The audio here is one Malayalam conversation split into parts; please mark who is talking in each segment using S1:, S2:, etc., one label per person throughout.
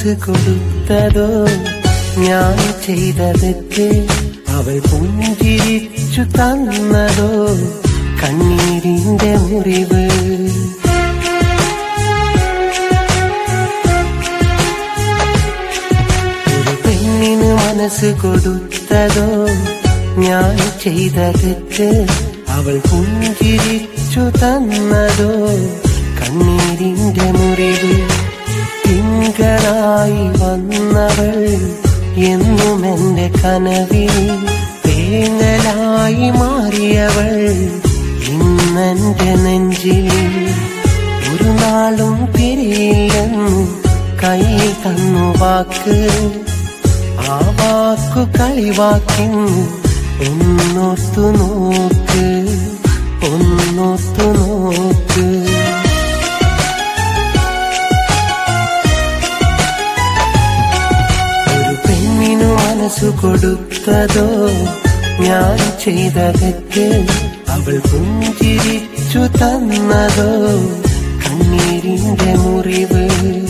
S1: മനസ്സ് കൊടുത്തതോ ഞാൻ ചെയ്ത തെറ്റ് അവൾ പുഞ്ചിരിച്ചു തന്നതോ കണ്ണീരിന്റെ മുറിവ് ഒരു പെണ്ണിന് മനസ്സ് കൊടുത്തതോ ഞാൻ ചെയ്ത തെറ്റ് അവൾ പുഞ്ചിരിച്ചു തന്നതോ കണ്ണീരിന്റെ മുറിവ് തിങ്കളായി വന്നവൾ എന്നും എന്റെ കനവിൽ തേങ്ങലായി മാറിയവൾ ഇന്നെന്റെ നെഞ്ചിൽ ഒരു നാളും പിരിയില്ലെന്നു കൈ തന്നു വാക്ക് ആ വാക്കു കളിവാക്കിന്നു ഒന്നോർത്തു നോക്ക് ഒന്നോർത്തു നോക്ക് ഒരു പെണ്ണിനു മനസ്സു കൊടുത്തതോ ഞാൻ ചെയ്ത തെറ്റ് അവൾ പുഞ്ചിരിച്ചു തന്നതോ കണ്ണീരിന്റെ മുറിവ്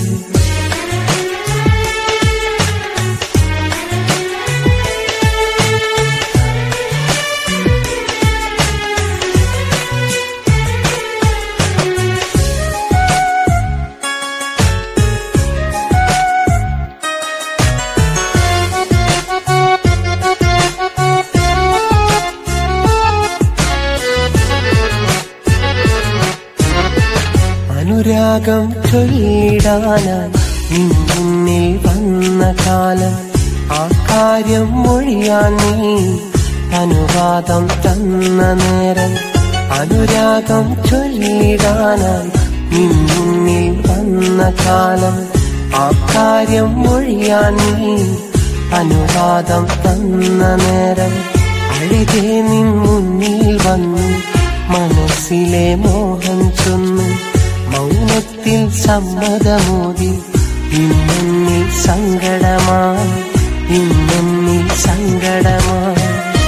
S1: അനുരാഗം ചൊല്ലിടാനായി നിൻ മുന്നിൽ വന്ന കാലം ആ കാര്യം മൊഴിയാൻ നീ അനുവാദം തന്ന നേരം അനുരാഗം ചൊല്ലിടാനായി നിൻ മുന്നിൽ വന്ന കാലം ആ കാര്യം മൊഴിയാൻ നീ അനുവാദം തന്ന നേരം അഴകെ നിൻ മുന്നിൽ വന്നു മനസ്സിലെ മോഹം ചൊന്നു മൗനത്തിൽ സമ്മതമോതി ഇന്നെന്നിൽ സങ്കടമായി ഇന്നെന്നിൽ സങ്കടമായി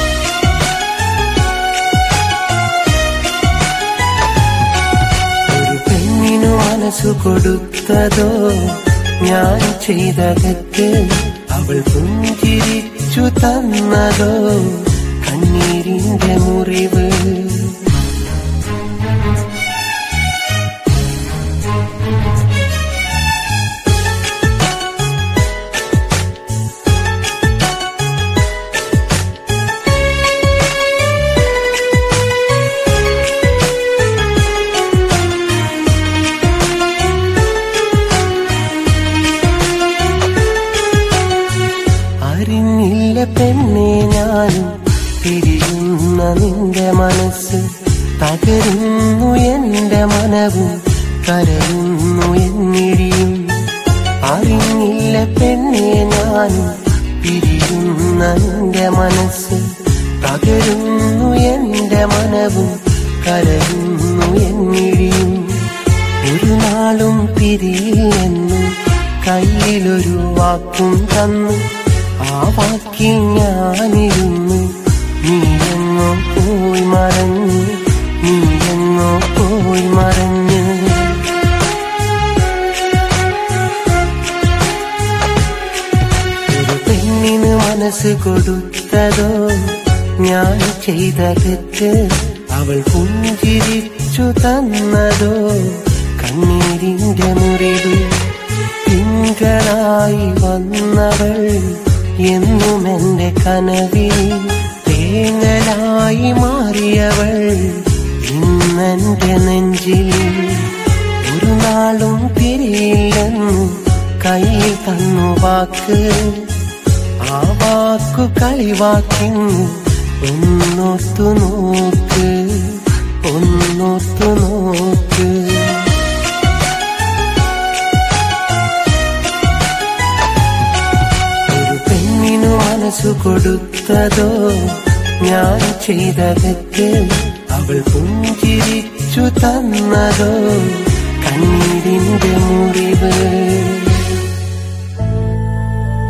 S1: ഒരു പെണ്ണിനു മനസ്സു കൊടുത്തതോ ഞാൻ ചെയ്ത തെറ്റ് അവൾ പുഞ്ചിരിച്ചു തന്നതോ കണ്ണീരിന്റെ മുറിവ് അറിഞ്ഞില്ല പെണ്ണെ ഞാനും തിരിയുന്ന നിന്റെ മനസ്സ് തകരുന്നു എന്റെ മനവും കരയുന്നു എന്നിഴിയും അറിഞ്ഞില്ല പെണ്ണെ ഞാനും തിരിയുന്ന നിന്റെ മനസ്സ് തകരുന്നു എന്റെ മനവും കരയുന്നു എന്നിഴിയും ഒരു നാളും പിരിയില്ലെന്നു കയ്യിലൊരു വാക്കും തന്നു ആ വാക്കിൽ ഞാനിരുന്നു നീ എങ്ങോ പോയി മറഞ്ഞു നീ എങ്ങോ പോയി മറഞ്ഞു ഒരു പെണ്ണിന് മനസ്സ് കൊടുത്തതോ ഞാൻ ചെയ്ത തെറ്റ് അവൾ പുഞ്ചിരിച്ചു തന്നതോ കണ്ണീരിന്റെ മുറിവ് തിങ്കളായി വന്നവൾ എന്നും എന്റെ കനവിൽ തേങ്ങലായി മാറിയവൾ ഇന്നെന്റെ നെഞ്ചിൽ ഒരു നാളും പിരിയില്ലെന്നു കൈ തന്നു വാക്ക് ആ വാക്കു കളിവാക്കിന്നു ഒന്നോർത്തു നോക്ക് ഒന്നോർത്തു നോക്ക് ഒരു പെണ്ണിനു മനസ്സു കൊടുത്തതോ ഞാൻ ചെയ്ത തെറ്റ് അവൾ പുഞ്ചിരിച്ചു തന്നതോ കണ്ണീരിന്റെ മുറിവ്